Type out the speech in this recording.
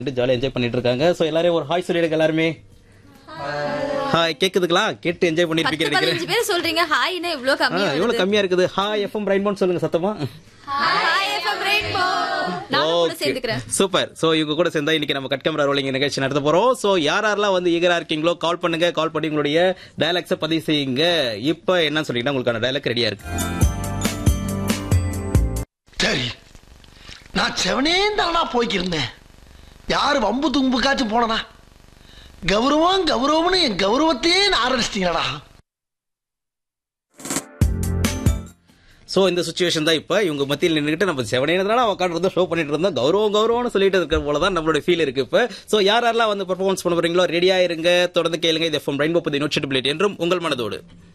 ஜாலியா என்ஜாய் பண்ணிட்டு இருக்காங்க சோ எல்லாரையும் ஒரு ஹாய் சொல்லிடுங்க எல்லாருமே ஹாய் கேக்குதுங்களா கேட்டு என்ஜாய் பண்ணிருப்பீங்க பத்து நினைக்கிறேன் பதினஞ்சு பேர் சொல்றீங்க ஹாய்னா இவ்ளோ ஆ, கம்மியா எவ்வளவு கம்மியா இருக்குது ஹாய் எஃப்எம் பிரைன்போன் சொல்லுங்க சத்தமா ஹாய் எஃப்எம் ரெயின்போ நானும் கூட சேர்ந்துக்கிறேன் சூப்பர் சோ இவங்க கூட சேர்ந்தா இன்னைக்கு நம்ம கட் கேமரா ரோலிங் நிகழ்ச்சி நடத்த போறோம் சோ யார் யாரெல்லாம் வந்து ஈகரா இருக்கீங்களோ கால் பண்ணுங்க கால் பண்ணி உங்களுடைய டயலாக்ஸ பதிவு செய்யுங்க இப்ப என்ன சொல்லிட்டா உங்களுக்கான டயலாக் ரெடியா இருக்கு சரி நான் செவனே தானா போய்க்கிருந்தேன் யாரு வம்பு தும்புக்காச்சும் போனனா கௌரவம் கௌரவம்னு என் கௌரவத்தையே ஆரம்பிச்சிட்டீங்களா சோ இந்த சுச்சுவேஷன் தான் இப்ப இவங்க மத்தியில் நின்றுட்டு நம்ம செவனேனதால உட்காந்து ஷோ பண்ணிட்டு இருந்தோம் கௌரவம் கௌரவம்னு சொல்லிட்டு இருக்கிற போல தான் நம்மளோட ஃபீல் இருக்கு இப்ப சோ யார் யாரெல்லாம் வந்து பெர்ஃபார்மன்ஸ் பண்ண போறீங்களோ ரெடியா இருங்க தொடர்ந்து கேளுங்க இது எஃப்எம் ரெயின்போ பத்தி நோட்சி என்றும் உங்கள் மனதோடு